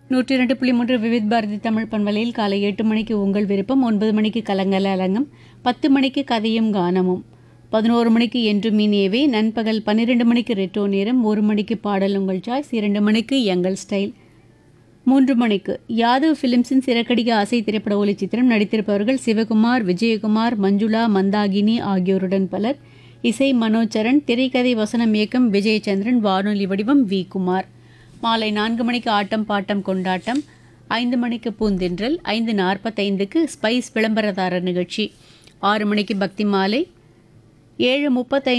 நூற்றி இரண்டு புள்ளி மூன்று விவித் பாரதி தமிழ் பண்பலையில் காலை எட்டு மணிக்கு உங்கள் விருப்பம் ஒன்பது மணிக்கு கலங்கல அலங்கம் பத்து மணிக்கு கதையும் கானமும் பதினோரு மணிக்கு என்று மீனியவே நண்பகல் பன்னிரெண்டு மணிக்கு ரெட்டோ நேரம் ஒரு மணிக்கு பாடல் உங்கள் சாய்ஸ் இரண்டு மணிக்கு எங்கள் ஸ்டைல் மூன்று மணிக்கு யாதவ் ஃபிலிம்ஸின் சிறக்கடிக ஆசை திரைப்பட ஒளிச்சித்திரம் நடித்திருப்பவர்கள் சிவகுமார் விஜயகுமார் மஞ்சுளா மந்தாகினி ஆகியோருடன் பலர் இசை மனோச்சரண் திரைக்கதை வசனம் இயக்கம் விஜயச்சந்திரன் வானொலி வடிவம் வி குமார் மாலை நான்கு மணிக்கு ஆட்டம் பாட்டம் கொண்டாட்டம் ஐந்து மணிக்கு பூந்தென்றல் ஐந்து நாற்பத்தைந்துக்கு ஸ்பைஸ் விளம்பரதாரர் நிகழ்ச்சி ஆறு மணிக்கு பக்தி மாலை ஏழு முப்பத்தைந்து